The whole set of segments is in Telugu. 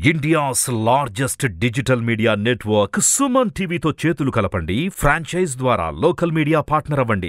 India's largest digital media network Suman టీవీతో చేతులు కలపండి ఫ్రాంచైజ్ ద్వారా లోకల్ మీడియా పార్ట్నర్ అవ్వండి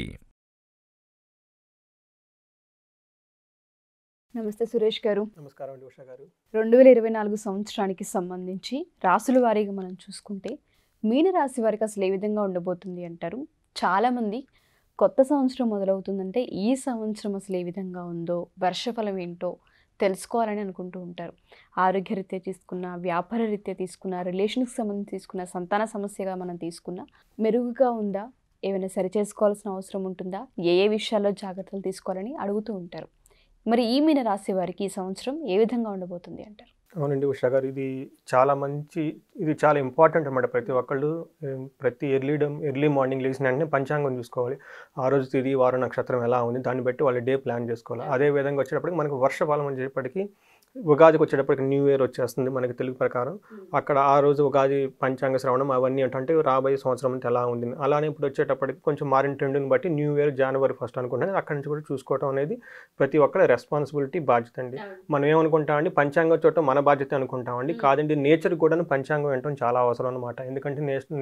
నమస్తే సురేష్ గారు నమస్కారం అండి ఉషా గారు రెండు వేల ఇరవై నాలుగు సంవత్సరానికి సంబంధించి రాసుల వారీగా మనం చూసుకుంటే మీనరాశి వారికి అసలు ఏ విధంగా ఉండబోతుంది అంటారు చాలామంది కొత్త సంవత్సరం మొదలవుతుందంటే ఈ సంవత్సరం అసలు ఏ విధంగా ఉందో వర్షఫలం ఏంటో తెలుసుకోవాలని అనుకుంటూ ఉంటారు ఆరోగ్యరీత్యా తీసుకున్న వ్యాపార రీత్యా తీసుకున్న రిలేషన్కి సంబంధించి తీసుకున్న సంతాన సమస్యగా మనం తీసుకున్న మెరుగుగా ఉందా ఏమైనా సరి చేసుకోవాల్సిన అవసరం ఉంటుందా ఏ ఏ విషయాల్లో జాగ్రత్తలు తీసుకోవాలని అడుగుతూ ఉంటారు మరి ఈ మీన రాశి వారికి ఈ సంవత్సరం ఏ విధంగా ఉండబోతుంది అంటారు అవునండి ఉషా గారు ఇది చాలా మంచి ఇది చాలా ఇంపార్టెంట్ అనమాట ప్రతి ఒక్కళ్ళు ఏం, ప్రతి ఎర్లీ ఎర్లీ మార్నింగ్ లేచిన వెంటనే పంచాంగం చూసుకోవాలి ఆ రోజు తిది వారం నక్షత్రం ఎలా ఉంది దాన్ని బట్టి వాళ్ళ డే ప్లాన్ చేసుకోవాలి అదే విధంగా వచ్చేటప్పటికి మనకు వర్షఫలం అని చెప్పేటప్పటికి ఉగాదికి వచ్చేటప్పటికి న్యూ ఇయర్ వచ్చేస్తుంది మనకి తెలుగు ప్రకారం అక్కడ ఆ రోజు ఉగాది పంచాంగ శ్రవణం అవన్నీ ఏంటంటే రాబోయే సంవత్సరం అంతా ఎలా ఉంది అలానే ఇప్పుడు వచ్చేటప్పటికి కొంచెం మారిన ట్రెండ్ని బట్టి న్యూ ఇయర్ జనవరి ఫస్ట్ అనుకుంటాను అక్కడి నుంచి కూడా చూసుకోవడం అనేది ప్రతి ఒక్కరి రెస్పాన్సిబిలిటీ బాధ్యత అండి మనం ఏమనుకుంటామండి పంచాంగం చూడటం మన బాధ్యత అనుకుంటామండి కాదండి నేచర్ కూడా పంచాంగం వినటం చాలా అవసరం అనమాట ఎందుకంటే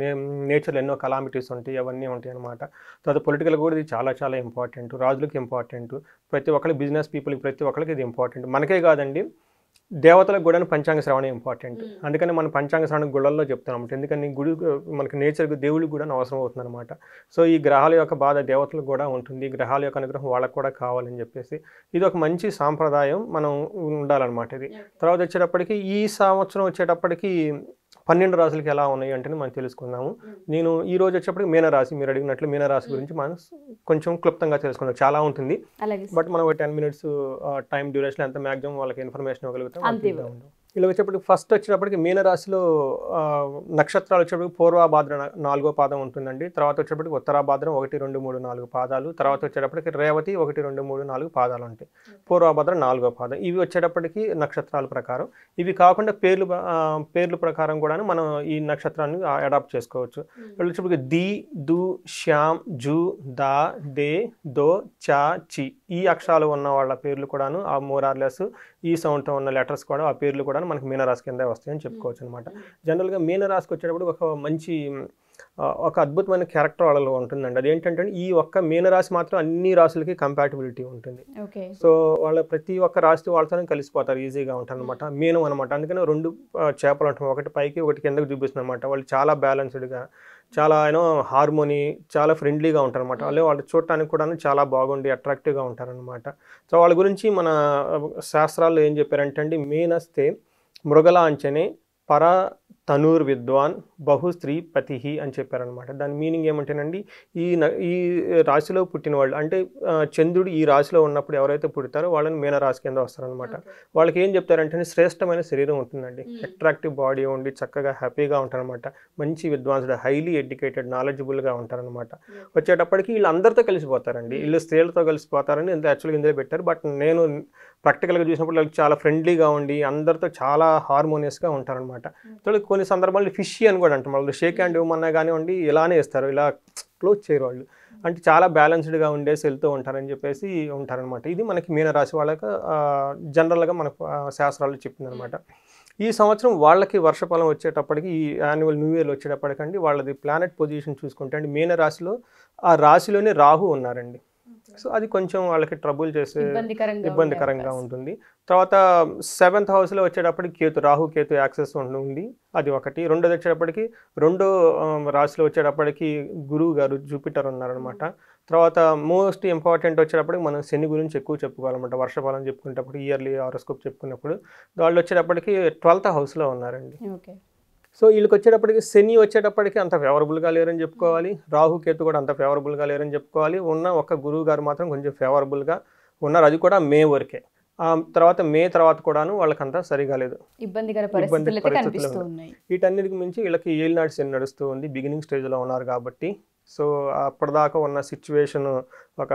నేచర్ ఎన్నో కలామిటీస్ ఉంటాయి అవన్నీ ఉంటాయి అనమాట తర్వాత పొలిటికల్ కూడా ఇది చాలా చాలా ఇంపార్టెంట్ రాజులకు ఇంపార్టెంట్ ప్రతి ఒక్కరికి బిజినెస్ పీపుల్కి ప్రతి ఒక్కరికి ఇది ఇంపార్టెంట్ మనకే కాదండి దేవతలకు కూడా పంచాంగ శ్రవణం ఇంపార్టెంట్ అందుకని మనం పంచాంగ శ్రవణం గుళ్ళల్లో చెప్తాం అనమాట ఎందుకని గుడి మనకి నేచర్కి దేవుడికి కూడా అవసరం అవుతుంది అనమాట సో ఈ గ్రహాల యొక్క బాధ దేవతలకు కూడా ఉంటుంది ఈ గ్రహాల యొక్క అనుగ్రహం వాళ్ళకు కూడా కావాలని చెప్పేసి ఇది ఒక మంచి సాంప్రదాయం మనం ఉండాలన్నమాట ఇది తర్వాత వచ్చేటప్పటికి ఈ సంవత్సరం వచ్చేటప్పటికి పన్నెండు రాశులకి ఎలా ఉన్నాయి అంటే మనం తెలుసుకుందాము నేను ఈ రోజు వచ్చేటప్పటికి మీనరాశి మీరు అడిగినట్లు మీనరాశి గురించి మనం కొంచెం క్లుప్తంగా తెలుసుకుందాం చాలా ఉంటుంది అలాగే బట్ మనం ఒక టెన్ మినిట్స్ టైం డ్యూరేషన్ ఎంత మాక్సిమం వాళ్ళకి ఇన్ఫర్మేషన్ ఇవ్వగలుగుతాం అంతే అంత ఇద్దాం. ఇలా వచ్చేప్పటికి ఫస్ట్ వచ్చేటప్పటికి మీనరాశిలో ఆ, నక్షత్రాలు వచ్చేటప్పటికి పూర్వాభాద్ర నా- నాలుగో పాదం ఉంటుందండి తర్వాత వచ్చేటప్పటికి ఉత్తరాభాద్రం ఒకటి రెండు మూడు నాలుగు పాదాలు తర్వాత వచ్చేటప్పటికి రేవతి ఒకటి రెండు మూడు నాలుగు పాదాలు ఉంటాయి పూర్వాభాద్ర నాలుగో పాదం ఇవి వచ్చేటప్పటికి నక్షత్రాల ప్రకారం ఇవి కాకుండా పేర్లు ప- ఆ, పేర్ల ప్రకారం కూడాను మనం ఈ నక్షత్రాన్ని అడాప్ట్ చేసుకోవచ్చు వీళ్ళు వచ్చేటప్పటికి ది దు శ్యామ్ జు దా దే దో చా చి ఈ అక్షరాలు ఉన్న వాళ్ళ పేర్లు కూడాను ఆ మోరార్లెస్ ఈ సౌండ్తో ఉన్న లెటర్స్ కూడా ఆ పేర్లు కూడా మనకి మీనరాశి కింద వస్తాయని చెప్పుకోవచ్చు అనమాట జనరల్గా మీనరాశికి వచ్చేటప్పుడు ఒక మంచి ఆ, ఒక అద్భుతమైన క్యారెక్టర్ వాళ్ళలో ఉంటుందండి అదేంటంటే ఈ ఒక్క మీనరాశి మాత్రం అన్ని రాశులకి కంపాటిబిలిటీ ఉంటుంది ఓకే సో వాళ్ళ ప్రతి ఒక్క రాశి వాళ్ళతోనే కలిసిపోతారు ఈజీగా ఉంటారు అనమాట మీనం అనమాట అందుకని రెండు ఆ, చేపలు ఉంటాయి ఒకటి పైకి ఒకటి కిందకి చూపిస్తుంది అనమాట వాళ్ళు చాలా బ్యాలెన్స్డ్గా చాలా యూనో హార్మోని చాలా ఫ్రెండ్లీగా ఉంటారు అనమాట వాళ్ళు వాళ్ళు చూడటానికి కూడా చాలా బాగుండి అట్రాక్టివ్గా ఉంటారనమాట సో వాళ్ళ గురించి మన ఆ, శాస్త్రాల్లో ఏం చెప్పారంటే అండి మీనస్తే మృగలాంచనే పర తనూర్ విద్వాన్ బహు స్త్రీ పతి అని చెప్పారనమాట దాని మీనింగ్ ఏమంటేనండి ఈ న- ఈ రాశిలో పుట్టిన వాళ్ళు అంటే ఆ, చంద్రుడు ఈ రాశిలో ఉన్నప్పుడు ఎవరైతే పుడతారో వాళ్ళని మీన రాశి కింద వస్తారనమాట వాళ్ళకి ఏం చెప్తారంటే శ్రేష్టమైన శరీరం ఉంటుందండి అట్రాక్టివ్ బాడీ ఉండి చక్కగా హ్యాపీగా ఉంటారనమాట మంచి విద్వాంసుడు హైలీ ఎడ్యుకేటెడ్ నాలెడ్జబుల్గా ఉంటారనమాట వచ్చేటప్పటికి వీళ్ళు అందరితో కలిసిపోతారండి వీళ్ళు స్త్రీలతో కలిసిపోతారని ఇంత యాక్చువల్గా ఇందులో పెట్టారు బట్ నేను ప్రాక్టికల్గా చూసినప్పుడు వాళ్ళకి చాలా ఫ్రెండ్లీగా ఉండి అందరితో చాలా హార్మోనియస్గా ఉంటారనమాట సో కొన్ని సందర్భాల్లో ఫిషీ అని కూడా అంటాం వాళ్ళు షేక్ హ్యాండ్ ఇవ్వమన్నా కానివ్వండి ఇలానే ఇస్తారు ఇలా క్లోజ్ చేయరు వాళ్ళు అంటే చాలా బ్యాలెన్స్డ్గా ఉండేసి వెళ్తూ ఉంటారని చెప్పేసి ఉంటారనమాట ఇది మనకి మీనరాశి వాళ్ళకి జనరల్గా మన శాస్త్రాలు చెప్పిందనమాట ఈ సంవత్సరం వాళ్ళకి వర్షఫలం వచ్చేటప్పటికి ఈ యాన్యువల్ న్యూ ఇయర్ వచ్చేటప్పటికండి వాళ్ళది ప్లానెట్ పొజిషన్ చూసుకుంటే అండి మీన రాశిలో ఆ రాశిలోనే రాహు ఉన్నారండి సో అది కొంచెం వాళ్ళకి ట్రబుల్ చేసే ఇబ్బందికరంగా ఇబ్బందికరంగా ఉంటుంది తర్వాత సెవెంత్ హౌస్లో వచ్చేటప్పటికి కేతు రాహు కేతు యాక్సెస్ ఉంటుంది అది ఒకటి రెండోది వచ్చేటప్పటికి రెండో ఆ, రాశిలో వచ్చేటప్పటికి గురువు గారు జూపిటర్ ఉన్నారనమాట తర్వాత మోస్ట్ ఇంపార్టెంట్ వచ్చేటప్పటికి మనం శని గురించి ఎక్కువ చెప్పుకోవాలన్నమాట వర్షఫలం చెప్పుకునేటప్పుడు ఇయర్లీ హారోస్కోప్ చెప్పుకున్నప్పుడు వాళ్ళు వచ్చేటప్పటికి ట్వెల్త్ హౌస్లో ఉన్నారండి ఓకే సో వీళ్ళకి వచ్చేటప్పటికి శని వచ్చేటప్పటికి అంత ఫేవరబుల్గా లేరని చెప్పుకోవాలి రాహు కేతు కూడా అంత ఫేవరబుల్గా లేరని చెప్పుకోవాలి ఉన్న ఒక గురువు గారు మాత్రం కొంచెం ఫేవరబుల్గా ఉన్నారు అది కూడా మే వరకే ఆ తర్వాత మే తర్వాత కూడాను వాళ్ళకంతా సరిగా లేదు ఇబ్బందికర ఇబ్బంది పరిస్థితులు అయితే పరిస్థితులు కనిపిస్తూ ఉన్నాయి. ఉన్నాయి వీటన్నిటికి మించి వీళ్ళకి ఏలినాటి శని నడుస్తూ ఉంది బిగినింగ్ స్టేజ్లో ఉన్నారు కాబట్టి సో అప్పటిదాకా ఉన్న సిచ్యువేషన్ ఒక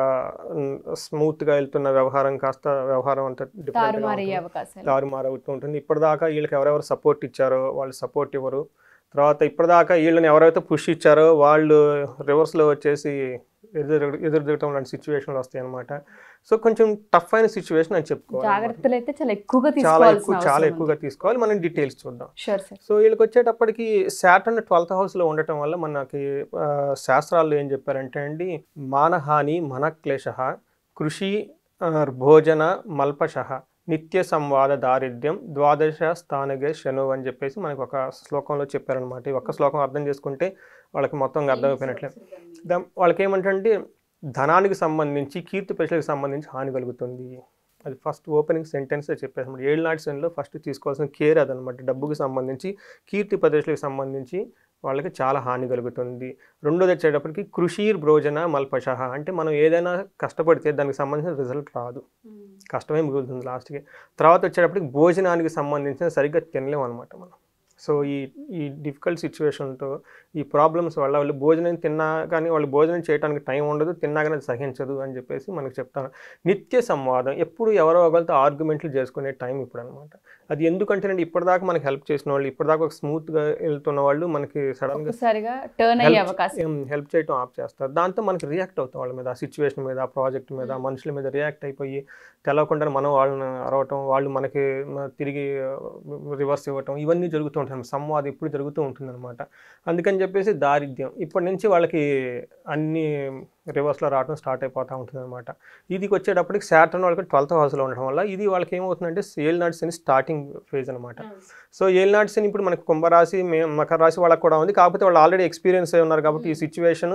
స్మూత్గా వెళ్తున్న వ్యవహారం కాస్త వ్యవహారం అంతా different గా తారుమారయ్యే ఉంటుంది. అవకాశాలు తారుమారు అవుతూ ఉంటుంది ఇప్పటిదాకా వీళ్ళకి ఎవరెవరు సపోర్ట్ ఇచ్చారో వాళ్ళు సపోర్ట్ ఇవ్వరు తర్వాత ఇప్పటిదాకా వీళ్ళని ఎవరైతే పుష్ ఇచ్చారో వాళ్ళు రివర్స్లో వచ్చేసి ఎదురు ఎదురు దిగటం లాంటి సిచ్యువేషన్లు వస్తాయి అనమాట సో కొంచెం టఫ్ అయిన సిచ్యువేషన్ అని చెప్పుకోవాలి జాగ్రత్తలు అయితే చాలా ఎక్కువగా చాలా ఎక్కువ తీసుకోవాల్సిన చాలా అవసరం ఎక్కువగా తీసుకోవాలి మనం డీటెయిల్స్ చూద్దాం షూర్ సార్ సో వీళ్ళకి వచ్చేటప్పటికి శాటర్న్ ట్వెల్త్ హౌస్లో ఉండటం వల్ల మనకి ఆ, శాస్త్రాల్లో ఏం చెప్పారంటే అండి మానహాని మనక్లేశ కృషి ఆ, భోజన మల్పశ నిత్య సంవాద దారిద్ర్యం ద్వాదశ స్థానగే శను అని చెప్పేసి మనకు ఒక శ్లోకంలో చెప్పారనమాట ఈ ఒక్క శ్లోకం అర్థం చేసుకుంటే వాళ్ళకి మొత్తం అర్థమైపోయినట్లే దా- వాళ్ళకి ఏమంటే ధనానికి సంబంధించి కీర్తి ప్రజలకు సంబంధించి హాని కలుగుతుంది అది ఫస్ట్ ఓపెనింగ్ సెంటెన్స్ చెప్పేసి ఏడు నాటి శనిలో ఫస్ట్ తీసుకోవాల్సిన కేర్ అదనమాట డబ్బుకి సంబంధించి కీర్తి ప్రదేశాలకు సంబంధించి వాళ్ళకి చాలా హాని కలుగుతుంది రెండోది వచ్చేటప్పటికి కృషిర్ భోజన మల్పశ అంటే మనం ఏదైనా కష్టపడితే దానికి సంబంధించిన రిజల్ట్ రాదు కష్టమే మిగులుతుంది లాస్ట్కి తర్వాత వచ్చేటప్పటికి భోజనానికి సంబంధించిన సరిగ్గా తినలేము అనమాట మనం సో ఈ ఈ డిఫికల్ట్ సిచ్యువేషన్తో ఈ ప్రాబ్లమ్స్ వల్ల వాళ్ళు భోజనం తిన్నా కానీ వాళ్ళు భోజనం చేయడానికి టైం ఉండదు తిన్నా కానీ అది సహించదు అని చెప్పేసి మనకు చెప్తాను నిత్య సంవాదం ఎప్పుడు ఎవరో ఒకరితో ఆర్గ్యుమెంట్లు చేసుకునే టైం ఇప్పుడు అనమాట అది ఎందుకంటేనండి ఇప్పటిదాకా మనకి హెల్ప్ చేసిన వాళ్ళు ఇప్పటిదాకా ఒక స్మూత్గా వెళ్తున్న వాళ్ళు మనకి సడన్గా ఒక్కసారిగా టర్న్ అయ్యే అవకాశం హెల్ప్ చేయటం ఆఫ్ చేస్తారు దాంతో మనకి రియాక్ట్ అవుతాం వాళ్ళ మీద ఆ సిచ్యువేషన్ మీద ఆ ప్రాజెక్ట్ మీద ఆ మనుషుల మీద రియాక్ట్ అయిపోయి తెలవకుండా మనం వాళ్ళని అరవటం వాళ్ళు మనకి మ- తిరిగి రివర్స్ ఇవ్వటం ఇవన్నీ జరుగుతూ ఉంటాయి సంవాదం ఇప్పుడు జరుగుతూ ఉంటుంది అనమాట అందుకని చెప్పేసి దారిద్ర్యం ఇప్పటి నుంచి వాళ్ళకి అన్ని రివర్స్లో రావడం స్టార్ట్ అయిపోతూ ఉంటుంది అనమాట ఇది వచ్చేటప్పటికి శాటర్న్ వాళ్ళకి ట్వెల్త్ హౌస్లో ఉండడం వల్ల ఇది వాళ్ళకి ఏమవుతుందంటే సేల్ నాట్స్ అని స్టార్టింగ్ ఫేజ్ అనమాట సో ఏల్ నాట్స్ అని ఇప్పుడు మనకి కుంభరాశి మే మకర రాశి వాళ్ళకి కూడా ఉంది కాకపోతే వాళ్ళు ఆల్రెడీ ఎక్స్పీరియన్స్ అయి ఉన్నారు కాబట్టి ఈ సిచ్యువేషన్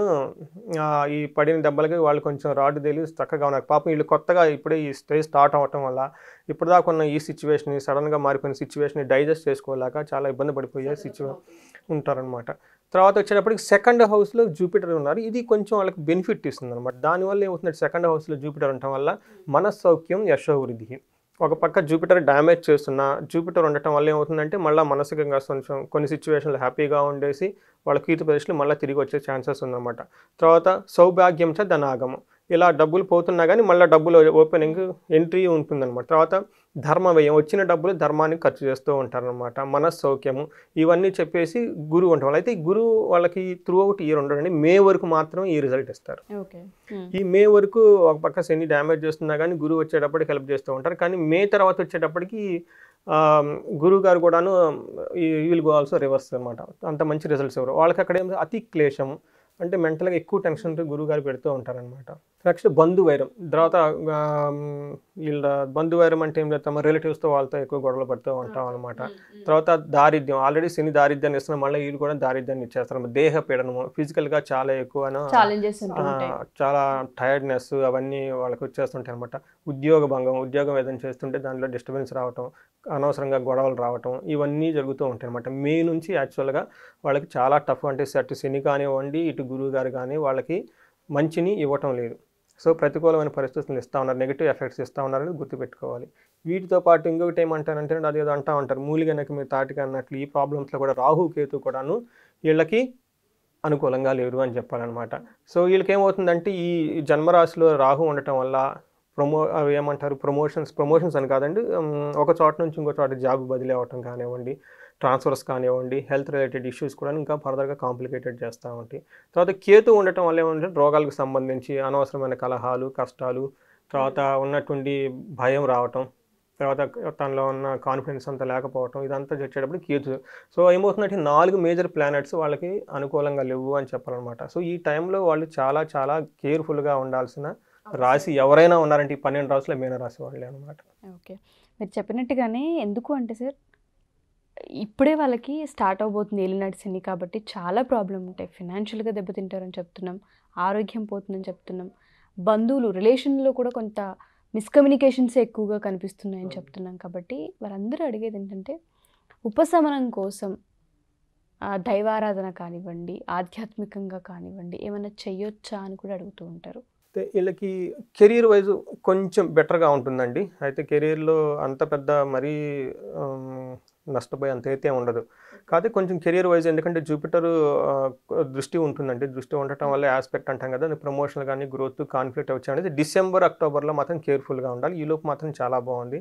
ఈ పడిన దెబ్బలకి వాళ్ళు కొంచెం రాడ్ తెలిసి చక్కగా ఉన్నారు పాపం వీళ్ళు కొత్తగా ఇప్పుడే ఈ స్టేజ్ స్టార్ట్ అవ్వటం వల్ల ఇప్పుడు దాకా ఉన్న ఈ సిచ్యువేషన్ సడన్గా మారిపోయిన సిచ్యువేషన్ డైజెస్ట్ చేసుకోలేక చాలా ఇబ్బంది పడిపోయే సిచ్యువే ఉంటారనమాట తర్వాత వచ్చేటప్పటికి సెకండ్ హౌస్లో జూపిటర్ ఉన్నారు ఇది కొంచెం వాళ్ళకి బెనిఫిట్ ఇస్తుంది అనమాట దానివల్ల ఏమవుతుంది సెకండ్ హౌస్లో జూపిటర్ ఉండటం వల్ల మనస్సౌఖ్యం యశోవృద్ధి ఒక పక్క జూపిటర్ డ్యామేజ్ చేస్తున్నా జూపిటర్ ఉండటం వల్ల ఏమవుతుందంటే మళ్ళీ మనసుకంగా కొంచెం కొన్ని సిచ్యువేషన్లు హ్యాపీగా ఉండేసి వాళ్ళ కీర్తి ప్రదేశాలు మళ్ళీ తిరిగి వచ్చే ఛాన్సెస్ ఉందన్నమాట తర్వాత సౌభాగ్యం చ ధనాగమం ఇలా డబ్బులు పోతున్నా కానీ మళ్ళీ డబ్బులు ఓపెనింగ్ ఎంట్రీ ఉంటుందన్నమాట తర్వాత ధర్మ వ్యయం వచ్చిన డబ్బులు ధర్మానికి ఖర్చు చేస్తూ ఉంటారనమాట మనస్సౌఖ్యము ఇవన్నీ చెప్పేసి గురువు ఉండటం వల్ల అయితే ఈ గురువు వాళ్ళకి త్రూ అవుట్ ఇయర్ ఉండడండి మే వరకు మాత్రం ఈ రిజల్ట్ ఇస్తారు ఓకే ఈ మే వరకు ఒక పక్క శని డ్యామేజ్ చేస్తున్నా కానీ గురువు వచ్చేటప్పటికి హెల్ప్ చేస్తూ ఉంటారు కానీ మే తర్వాత వచ్చేటప్పటికి ఆ, గురువు గారు కూడాను ఈ విల్ గో ఆల్సో రివర్స్ అనమాట అంత మంచి రిజల్ట్స్ ఎవరు వాళ్ళకి అక్కడ ఏం అతి క్లేశం అంటే మెంటల్గా ఎక్కువ టెన్షన్ గురువు గారు పెడుతూ ఉంటారనమాట నెక్స్ట్ బంధువైరం తర్వాత ఆ, వీళ్ళ బంధువైరం అంటే ఏం చేస్తాం రిలేటివ్స్తో వాళ్ళతో ఎక్కువ గొడవలు పడుతూ ఉంటాం అనమాట తర్వాత దారిద్ర్యం ఆల్రెడీ శని దారిద్ర్యాన్ని ఇస్తున్నాం మళ్ళీ వీళ్ళు కూడా దారిద్ర్యాన్ని ఇచ్చేస్తారు దేహ పీడనము ఫిజికల్గా చాలా ఎక్కువను ఛాలెంజెస్ ఆ, ఉంటుంటాయి చాలా టైర్డ్నెస్ అవన్నీ వాళ్ళకి వచ్చేస్తుంటాయి అనమాట ఉద్యోగ భంగం ఉద్యోగం ఏదైనా చేస్తుంటే దాంట్లో డిస్టర్బెన్స్ రావటం అనవసరంగా గొడవలు రావటం ఇవన్నీ జరుగుతూ ఉంటాయి అనమాట మే నుంచి యాక్చువల్గా వాళ్ళకి చాలా టఫ్ అంటే అటు శని కానివ్వండి ఇటు గురువు గారు కానీ వాళ్ళకి మంచిని ఇవ్వటం లేదు సో ప్రతికూలమైన పరిస్థితులు ఇస్తూ ఉన్నారు నెగిటివ్ ఎఫెక్ట్స్ ఇస్తూ ఉన్నారని గుర్తుపెట్టుకోవాలి వీటితో పాటు ఇంకొకటి ఏమంటారంటే అది ఏదో అంటా ఉంటారు మూలిగనక మీరు తాటికి అన్నట్లు ఈ ప్రాబ్లమ్స్లో కూడా రాహు కేతు కూడాను వీళ్ళకి అనుకూలంగా లేరు అని చెప్పాలన్నమాట సో వీళ్ళకి ఏమవుతుందంటే ఈ జన్మరాశిలో రాహు ఉండటం వల్ల ప్రమో అవి ఏమంటారు ప్రమోషన్స్ ప్రమోషన్స్ అని కాదండి ఉమ్, ఒక చోట నుంచి ఇంకో చోట జాబ్ బదిలీ అవ్వటం కానివ్వండి ట్రాన్స్ఫర్స్ కానివ్వండి హెల్త్ రిలేటెడ్ ఇష్యూస్ కూడా ఇంకా ఫర్దర్గా కాంప్లికేటెడ్ చేస్తూ ఉంటాయి తర్వాత కేతు ఉండటం వల్ల ఏమంటే రోగాలకు సంబంధించి అనవసరమైన కలహాలు కష్టాలు తర్వాత ఉన్నటువంటి భయం రావటం తర్వాత తనలో ఉన్న కాన్ఫిడెన్స్ అంతా లేకపోవటం ఇదంతా వచ్చేటప్పుడు కేతు సో ఏమవుతుందంటే నాలుగు మేజర్ ప్లానెట్స్ వాళ్ళకి అనుకూలంగా లేవు అని చెప్పాలన్నమాట సో ఈ టైంలో వాళ్ళు చాలా చాలా కేర్ఫుల్గా ఉండాల్సిన రాశి ఎవరైనా ఉన్నారంటే ఈ పన్నెండు రాసులు మీన రాశి వాళ్ళే అనమాట ఓకే మీరు చెప్పినట్టుగానే ఎందుకు అంటే సార్ ఇప్పుడే వాళ్ళకి స్టార్ట్ అవబోతుంది ఏలినాటి శని కాబట్టి చాలా ప్రాబ్లం ఉంటాయి ఫినాన్షియల్గా దెబ్బతింటారని చెప్తున్నాం ఆరోగ్యం పోతుందని చెప్తున్నాం బంధువులు రిలేషన్లో కూడా కొంత మిస్కమ్యూనికేషన్స్ ఎక్కువగా కనిపిస్తున్నాయని చెప్తున్నాం కాబట్టి వారందరూ అడిగేది ఏంటంటే ఉపశమనం కోసం ఆ, దైవారాధన కానివ్వండి ఆధ్యాత్మికంగా కానివ్వండి ఏమైనా చెయ్యొచ్చా అని కూడా అడుగుతూ ఉంటారు అయితే వీళ్ళకి కెరీర్ వైజ్ కొంచెం బెటర్గా ఉంటుందండి అయితే కెరీర్లో అంత పెద్ద మరీ ఆమ్, నష్టపోయే అంత అయితే ఉండదు కాకపోతే కొంచెం కెరీర్ వైజ్ ఎందుకంటే జూపిటర్ దృష్టి ఉంటుందండి దృష్టి ఉండటం వల్ల ఆస్పెక్ట్ అంటాం కదా ప్రమోషన్ కానీ గ్రోత్ కాన్ఫ్లిక్ట్ వచ్చి అనేది డిసెంబర్ అక్టోబర్లో మాత్రం కేర్ఫుల్గా ఉండాలి ఈ లోపు మాత్రం చాలా బాగుంది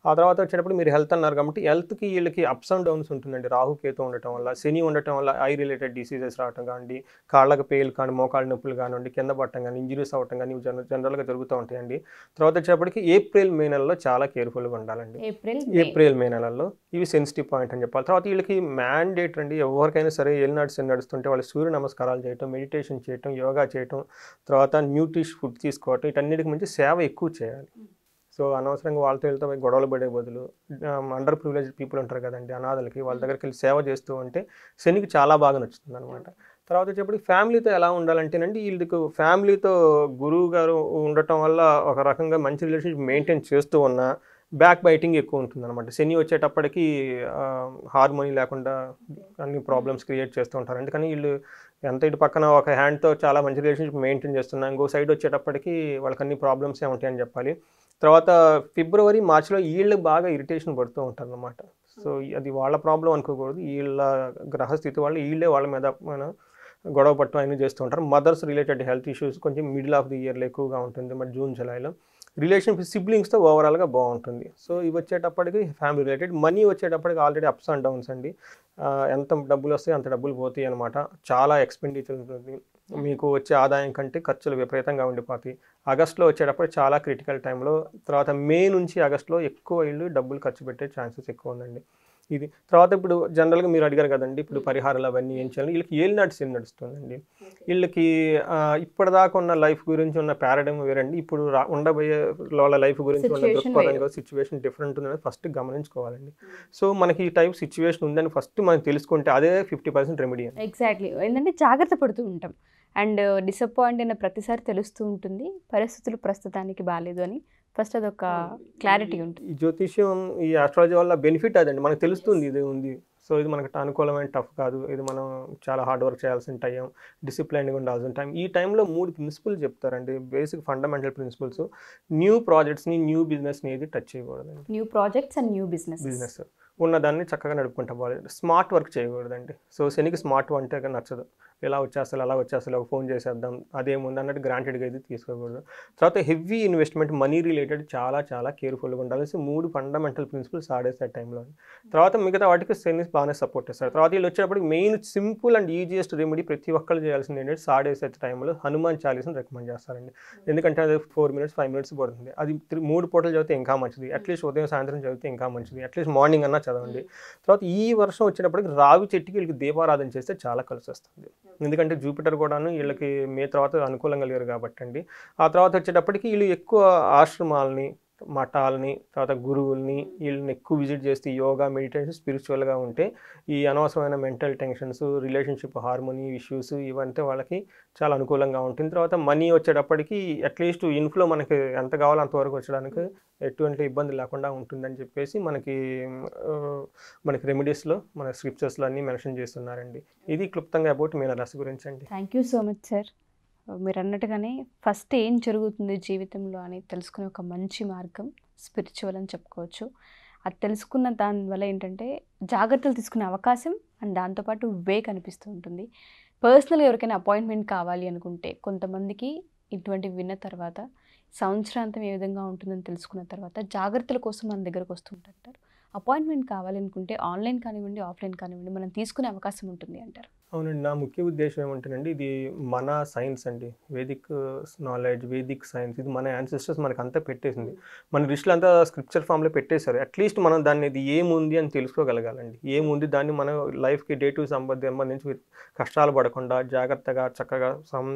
ఆ తర్వాత వచ్చేటప్పుడు మీరు హెల్త్ అన్నారు కాబట్టి హెల్త్కి వీళ్ళకి అప్స్ అండ్ డౌన్స్ ఉంటుందండి రాహుకేతు ఉండటం వల్ల శని ఉండటం వల్ల ఐ రిలేటెడ్ డిసీజెస్ రావటం కానివ్వండి కాళ్ళకి పేలు కానీ మోకాళ్ళ నొప్పులు కానివ్వండి కింద పట్టడం కానీ ఇంజరీస్ అవ్వటం కానీ ఇవి జన జనరల్గా జరుగుతూ ఉంటాయండి తర్వాత వచ్చేటప్పటికి ఏప్రిల్ మే నెలలో చాలా కేర్ఫుల్గా ఉండాలండి ఏప్రిల్ ఏప్రిల్ మే నెలల్లో ఇవి సెన్సిటివ్ పాయింట్ అని చెప్పాలి తర్వాత వీళ్ళకి మ్యాండేట్ అండి ఎవరికైనా సరే ఏలినాడు శని నడుస్తుంటే వాళ్ళు సూర్య నమస్కారాలు చేయటం మెడిటేషన్ చేయటం యోగా చేయటం తర్వాత న్యూట్రిష్ ఫుడ్ తీసుకోవటం వీటన్నిటికి మంచి సేవ ఎక్కువ చేయాలి సో అనవసరంగా వాళ్ళతో వెళ్తే పోయి గొడవలు పడే బదులు అండర్ ప్రివిలేజ్ పీపుల్ ఉంటారు కదండి అనాథలకి వాళ్ళ దగ్గరికి వెళ్ళి సేవ చేస్తూ ఉంటే శనికి చాలా బాగా నచ్చుతుంది అనమాట తర్వాత వచ్చేప్పటికి ఫ్యామిలీతో ఎలా ఉండాలంటేనండి వీళ్ళకి ఫ్యామిలీతో గురువు గారు ఉండటం వల్ల ఒక రకంగా మంచి రిలేషన్షిప్ మెయింటైన్ చేస్తూ ఉన్నా బ్యాక్ బైటింగ్ ఎక్కువ ఉంటుంది అనమాట శని వచ్చేటప్పటికి హార్మోనీ లేకుండా అన్ని ప్రాబ్లమ్స్ క్రియేట్ చేస్తూ ఉంటారు అందుకని వీళ్ళు ఎంత ఇటు పక్కన ఒక హ్యాండ్తో చాలా మంచి రిలేషన్షిప్ మెయింటైన్ చేస్తున్నా ఇంకో సైడ్ వచ్చేటప్పటికి వాళ్ళకి అన్ని ప్రాబ్లమ్సే ఉంటాయని చెప్పాలి తర్వాత ఫిబ్రవరి మార్చిలో వీళ్ళు బాగా ఇరిటేషన్ పడుతూ ఉంటారు అనమాట సో అది వాళ్ళ ప్రాబ్లం అనుకోకూడదు వీళ్ళ గ్రహస్థితి వాళ్ళు వీళ్ళే వాళ్ళ మీద మన గొడవ పట్టడం అన్నీ చేస్తూ ఉంటారు మదర్స్ రిలేటెడ్ హెల్త్ ఇష్యూస్ కొంచెం మిడిల్ ఆఫ్ ది ఇయర్లో ఎక్కువగా ఉంటుంది మరి జూన్ జూలైలో రిలేషన్ సిబ్లింగ్స్తో ఓవరాల్గా బాగుంటుంది సో ఇవి వచ్చేటప్పటికి ఫ్యామిలీ రిలేటెడ్ మనీ వచ్చేటప్పటికి ఆల్రెడీ అప్స్ అండ్ డౌన్స్ అండి ఆ, ఎంత డబ్బులు వస్తాయి అంత డబ్బులు పోతాయి అనమాట చాలా ఎక్స్పెండిచర్ ఉంటుంది మీకు వచ్చే ఆదాయం కంటే ఖర్చులు విపరీతంగా ఉండిపోతాయి ఆగస్ట్లో వచ్చేటప్పుడు చాలా క్రిటికల్ టైంలో తర్వాత మే నుంచి ఆగస్ట్లో ఎక్కువ ఇల్లు డబ్బులు ఖర్చు పెట్టే ఛాన్సెస్ ఎక్కువ ఉందండి ఇది తర్వాత ఇప్పుడు జనరల్గా మీరు అడిగారు కదండి ఇప్పుడు పరిహారాలు అవన్నీ ఏం చేయాలి వీళ్ళకి ఏళ్ళు నాటి సీన్ నడుస్తుందండి వీళ్ళకి ఆ, ఇప్పటిదాకా ఉన్న లైఫ్ గురించి ఉన్న పారాడమ్ వేరండి ఇప్పుడు రా- ఉండబోయే వాళ్ళ లైఫ్ గురించి ఉన్న Situation దృక్పథంగా సిచ్యువేషన్ డిఫరెంట్ ఉందని ఫస్ట్ గమనించుకోవాలండి సో మనకి ఈ టైప్ సిచ్యువేషన్ ఉందని ఫస్ట్ మనం తెలుసుకుంటే అదే ఫిఫ్టీ పర్సెంట్ రెమెడీ అండి ఎగ్జాక్ట్లీ ఏంటంటే జాగ్రత్త పడుతూ ఉంటాం అండ్ డిసప్పాయింట్ అయిన ప్రతిసారి తెలుస్తూ ఉంటుంది పరిస్థితులు ప్రస్తుతానికి బాగాలేదు అని ఫస్ట్ అదొక క్లారిటీ ఉంటుంది ఈ జ్యోతిష్యం ఈ ఆస్ట్రాలజీ వల్ల బెనిఫిట్ అదండి మనకు తెలుస్తుంది ఇది ఉంది సో ఇది మనకు అనుకూలమైన టఫ్ కాదు ఇది మనం చాలా హార్డ్ వర్క్ చేయాల్సిన టైం డిసిప్లైన్గా ఉండాల్సిన టైం ఈ టైంలో మూడు ప్రిన్సిపల్స్ చెప్తారండి బేసిక్ ఫండమెంటల్ ప్రిన్సిపల్స్ న్యూ ప్రాజెక్ట్స్ని న్యూ బిజినెస్ని ఏది టచ్ చేయకూడదండి new projects and new business business ఉన్నదాన్ని చక్కగా నడుపుకుంటా పోవాలి స్మార్ట్ వర్క్ చేయకూడదండి సో శనికి స్మార్ట్ అంటే నచ్చదు ఎలా వచ్చేస్తారు అలా వచ్చేస్తారు ఒక ఫోన్ చేసేద్దాం అదేముంది అన్నట్టు గ్రాంటెడ్గా ఇది తీసుకోకూడదు తర్వాత హెవీ ఇన్వెస్ట్మెంట్ మనీ రిలేటెడ్ చాలా చాలా కేర్ఫుల్గా ఉండాల్సి మూడు ఫండమెంటల్ ప్రిన్సిపల్స్ ఆడేస్తారు టైంలో తర్వాత మిగతా వాటికి శని బాగానే సపోర్ట్ చేస్తారు తర్వాత వీళ్ళు వచ్చేటప్పుడు main simple and easiest remedy ప్రతి ఒక్కరు చేయాల్సింది ఏంటంటే సాడేసే టైంలో హనుమాన్ చాలీస్ని రికమెండ్ చేస్తారండి ఎందుకంటే అది ఫోర్ మినిట్స్ ఫైవ్ మినిట్స్ పడుతుంది అది త్రీ- మూడు పూటలు చదివితే ఇంకా మంచిది అట్లీస్ట్ ఉదయం సాయంత్రం చదివితే ఇంకా మంచిది అట్లీస్ట్ మార్నింగ్ అన్నా చదవండి తర్వాత ఈ వర్షం వచ్చేటప్పటికి రావి చెట్టుకి వీళ్ళకి దీపారాధన చేస్తే చాలా కలిసి వస్తుంది ఎందుకంటే జూపిటర్ కూడాను వీళ్ళకి మే తర్వాత అనుకూలంగా లేరు కాబట్టి అండి ఆ తర్వాత వచ్చేటప్పటికి వీళ్ళు ఎక్కువ ఆశ్రమాలని మఠాలని తర్వాత గురువుల్ని వీళ్ళని ఎక్కువ విజిట్ చేస్తే యోగా మెడిటేషన్ స్పిరిచువల్గా ఉంటే ఈ అనవసరమైన mental tensions relationship harmony issues ఇవంటే వాళ్ళకి చాలా అనుకూలంగా ఉంటుంది తర్వాత మనీ వచ్చేటప్పటికి అట్లీస్ట్ ఇన్ఫ్లో మనకి ఎంత కావాలో అంతవరకు వచ్చడానికి ఎటువంటి ఇబ్బంది లేకుండా ఉంటుందని చెప్పేసి మనకి ఆ, మనకి రెమెడీస్లో మన స్క్రిప్చర్స్లో అన్నీ మెన్షన్ చేస్తున్నారండి ఇది క్లుప్తంగా అబౌట్ మీనరాశి గురించి అండి thank you so much sir మీరు అన్నట్టుగానే ఫస్ట్ ఏం జరుగుతుంది జీవితంలో అని తెలుసుకునే ఒక మంచి మార్గం స్పిరిచువల్ అని చెప్పుకోవచ్చు అది తెలుసుకున్న దానివల్ల ఏంటంటే జాగ్రత్తలు తీసుకునే అవకాశం అండ్ దాంతోపాటు వే కనిపిస్తూ ఉంటుంది పర్సనల్గా ఎవరికైనా అపాయింట్మెంట్ కావాలి అనుకుంటే కొంతమందికి ఇటువంటివి విన్న తర్వాత సంవత్సరాంతం ఏ విధంగా ఉంటుందని తెలుసుకున్న తర్వాత జాగ్రత్తల కోసం మన దగ్గరకు వస్తుంటారు అపాయింట్మెంట్ కావాలి అనుకుంటే ఆన్లైన్ కానివ్వండి ఆఫ్లైన్ కానివ్వండి మనం తీసుకునే అవకాశం ఉంటుంది అంటారు అవునండి నా ముఖ్య ఉద్దేశం ఏమంటేనండి ఇది మన సైన్స్ అండి వేదిక్ నాలెడ్జ్ వేదిక్ సైన్స్ ఇది మన యాన్సిస్టర్స్ మనకు అంతా పెట్టేసింది మన రిష్లు అంతా స్క్రిప్చర్ ఫామ్లో పెట్టేశారు అట్లీస్ట్ మనం దాన్ని ఇది ఏముంది అని తెలుసుకోగలగాలండి ఏముంది దాన్ని మన లైఫ్కి డే టు సంబంధించి కష్టాలు పడకుండా జాగ్రత్తగా చక్కగా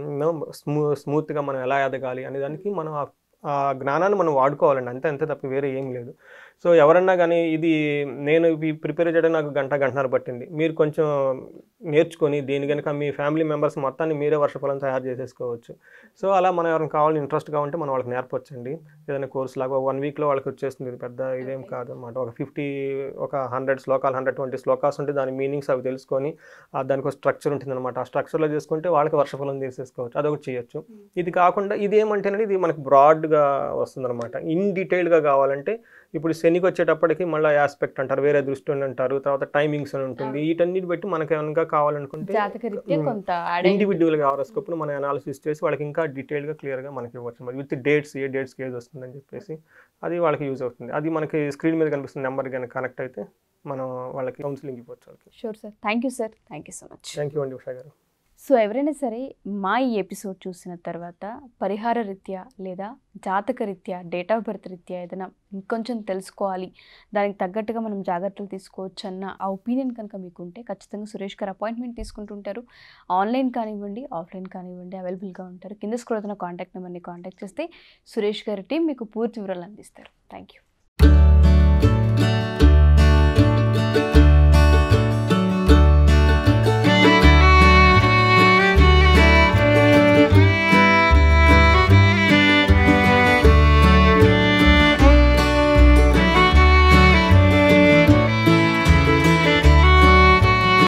స్మూ స్మూత్గా మనం ఎలా ఎదగాలి అనే దానికి మనం ఆ- ఆ జ్ఞానాన్ని మనం వాడుకోవాలండి అంతే అంతే తప్ప వేరే ఏం లేదు సో ఎవరన్నా కానీ ఇది నేను ఇవి ప్రిపేర్ చేయడం నాకు గంట గంటన్నర పట్టింది మీరు కొంచెం నేర్చుకొని దీని కనుక మీ ఫ్యామిలీ మెంబర్స్ మొత్తాన్ని మీరే వర్షఫలం తయారు చేసేసుకోవచ్చు సో అలా మనం ఎవరైనా కావాలని ఇంట్రెస్ట్గా ఉంటే మనం వాళ్ళకి నేర్పొచ్చండి ఏదైనా కోర్స్ లాగా వన్ వీక్లో వాళ్ళకి వచ్చేస్తుంది ఇది పెద్ద ఇదేం కాదు అనమాట ఒక ఫిఫ్టీ ఒక హండ్రెడ్ శ్లోకాలు హండ్రెడ్ ట్వంటీ శ్లోకాస్ ఉంటే దాని మీనింగ్స్ అవి తెలుసుకొని ఆ దానికి ఒక స్ట్రక్చర్ ఉంటుంది అనమాట ఆ స్ట్రక్చర్లో చేసుకుంటే వాళ్ళకి వర్షఫలం తీసేసుకోవచ్చు అదొకటి చేయొచ్చు ఇది కాకుండా ఇది ఏమంటేనండి ఇది మనకు బ్రాడ్గా వస్తుందన్నమాట ఇన్ డీటెయిల్గా కావాలంటే ఇప్పుడు శనికి వచ్చేటప్పటికి మళ్ళీ ఆస్పెక్ట్ అంటారు వేరే దృష్టి అని అంటారు తర్వాత టైమింగ్స్ అని ఉంటుంది వీటన్నిటి బట్టి మనకి ఏమైనా కావాలనుకుంటే జాతక రీత్యా మ్, కొంత యాడ్ అయి- ఇండివిజువల్గా హారోస్కోప్ను మనం అనాలిసిస్ చేసి వాళ్ళకి ఇంకా డీటెయిల్గా క్లియర్గా మనకి ఇవ్వచ్చు విత్ డేట్స్ ఏ డేట్స్కి ఏది వస్తుందని చెప్పేసి అది వాళ్ళకి యూజ్ అవుతుంది అది మనకి స్క్రీన్ మీద కనిపిస్తున్న నెంబర్ కనుక కనెక్ట్ అయితే మనం వాళ్ళకి కౌన్సిలింగ్ ఇవ్వచ్చు వాళ్ళకి sure sir thank you sir thank you so much thank you అండి ఉషా గారు సో ఎవరైనా సరే మా ఈ ఎపిసోడ్ చూసిన తర్వాత పరిహార రీత్యా లేదా జాతక రీత్యా డేట్ ఆఫ్ బర్త్ రీత్యా ఏదైనా ఇంకొంచెం తెలుసుకోవాలి దానికి తగ్గట్టుగా మనం జాగ్రత్తలు తీసుకోవచ్చు అన్న ఆ ఒపీనియన్ కనుక మీకు ఉంటే ఖచ్చితంగా సురేష్ గారు అపాయింట్మెంట్ తీసుకుంటుంటారు ఆన్లైన్ కానివ్వండి ఆఫ్లైన్ కానివ్వండి అవైలబుల్గా ఉంటారు కింద స్క్రోల్ అవుతున్న కాంటాక్ట్ నెంబర్ని కాంటాక్ట్ చేస్తే సురేష్ గారి టీం మీకు పూర్తి వివరాలు అందిస్తారు థ్యాంక్ యూ